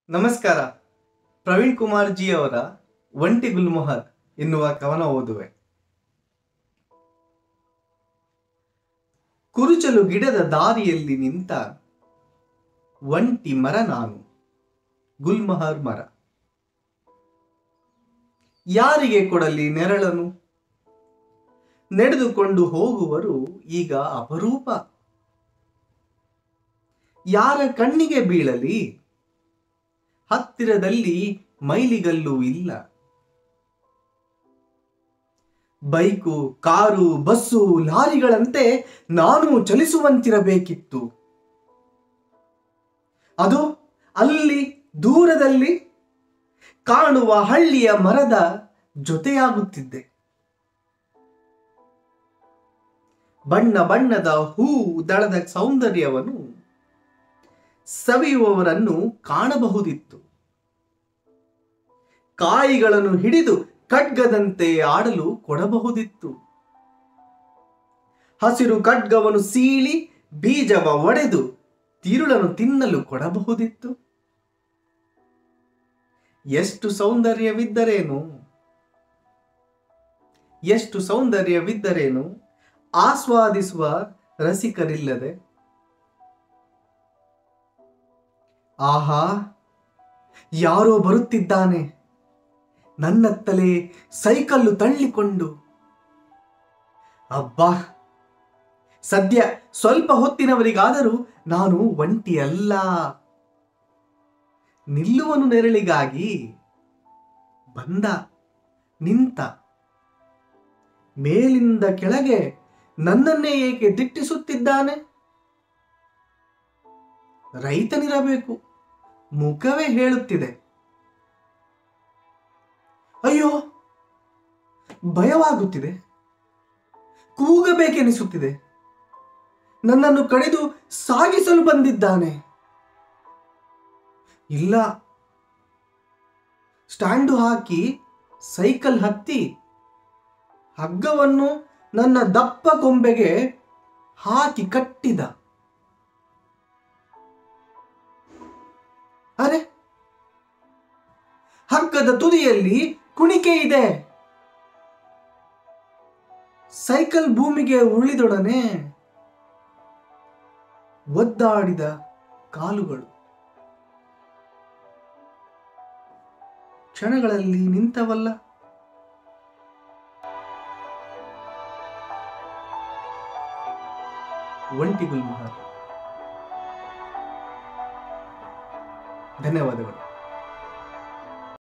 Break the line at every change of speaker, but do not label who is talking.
ನಮಸ್ಕಾರ ಪ್ರವೀಣ್ ಕುಮಾರ್ ಜಿ ಅವರ ಒಂಟಿ ಗುಲ್ಮೊಹರ್ ಎನ್ನುವ ಕವನ ಓದುವೆ ಕುರುಚಲು ಗಿಡದ ದಾರಿಯಲ್ಲಿ ನಿಂತ ಒಂಟಿ ಮರ ನಾನು ಗುಲ್ಮಹರ್ ಮರ ಯಾರಿಗೆ ಕೊಡಲಿ ನೆರಳನು ನಡೆದುಕೊಂಡು ಹೋಗುವರು ಈಗ ಅಪರೂಪ ಯಾರ ಕಣ್ಣಿಗೆ ಬೀಳಲಿ ಹತ್ತಿರದಲ್ಲಿ ಮೈಲಿಗಲ್ಲು ಇಲ್ಲ ಬೈಕು ಕಾರು ಬಸ್ಸು ಲಾರಿಗಳಂತೆ ನಾನು ಚಲಿಸುವಂತಿರಬೇಕಿತ್ತು ಅದು ಅಲ್ಲಿ ದೂರದಲ್ಲಿ ಕಾಣುವ ಹಳ್ಳಿಯ ಮರದ ಜೊತೆಯಾಗುತ್ತಿದ್ದೆ ಬಣ್ಣ ಬಣ್ಣದ ಹೂ ದಳದ ಸೌಂದರ್ಯವನ್ನು ಸವಿಯುವವರನ್ನು ಕಾಣಬಹುದಿತ್ತು ಕಾಯಿಗಳನ್ನು ಹಿಡಿದು ಖಡ್ಗದಂತೆ ಆಡಲು ಕೊಡಬಹುದಿತ್ತು ಹಸಿರು ಖಡ್ಗವನ್ನು ಸೀಳಿ ಬೀಜವ ಒಡೆದು ತಿರುಳನ್ನು ತಿನ್ನಲು ಕೊಡಬಹುದಿತ್ತು ಎಷ್ಟು ಸೌಂದರ್ಯವಿದ್ದರೇನು ಎಷ್ಟು ಸೌಂದರ್ಯವಿದ್ದರೇನು ಆಸ್ವಾದಿಸುವ ರಸಿಕರಿಲ್ಲದೆ ಆಹಾ ಯಾರೋ ಬರುತ್ತಿದ್ದಾನೆ ನನ್ನತ್ತಲೇ ಸೈಕಲ್ಲು ತಳ್ಳಿಕೊಂಡು ಅಬ್ಬಾ ಸದ್ಯ ಸ್ವಲ್ಪ ಹೊತ್ತಿನವರಿಗಾದರೂ ನಾನು ಒಂಟಿಯಲ್ಲ ನಿಲ್ಲುವನು ನೆರಳಿಗಾಗಿ ಬಂದ ನಿಂತ ಮೇಲಿಂದ ಕೆಳಗೆ ನನ್ನನ್ನೇ ಏಕೆ ದಿಟ್ಟಿಸುತ್ತಿದ್ದಾನೆ ರೈತನಿರಬೇಕು ಮುಖವೇ ಹೇಳುತ್ತಿದೆ ಅಯ್ಯೋ ಭಯವಾಗುತ್ತಿದೆ ಕೂಗಬೇಕೆನಿಸುತ್ತಿದೆ ನನ್ನನ್ನು ಕಡಿದು ಸಾಗಿಸಲು ಬಂದಿದ್ದಾನೆ ಇಲ್ಲ ಸ್ಟ್ಯಾಂಡು ಹಾಕಿ ಸೈಕಲ್ ಹತ್ತಿ ಹಗ್ಗವನ್ನು ನನ್ನ ದಪ್ಪ ಕೊಂಬೆಗೆ ಹಾಕಿ ಕಟ್ಟಿದ ಅರೆ ಹಗ್ಗದ ತುದಿಯಲ್ಲಿ ಕುಣಿಕೆ ಇದೆ ಸೈಕಲ್ ಭೂಮಿಗೆ ಉರುಳಿದೊಡನೆ ಒದ್ದಾಡಿದ ಕಾಲುಗಳು ಕ್ಷಣಗಳಲ್ಲಿ ನಿಂತವಲ್ಲ ಒಂಟಿ ಗುಲ್ಮಹಾರ್ ಧನ್ಯವಾದಗಳು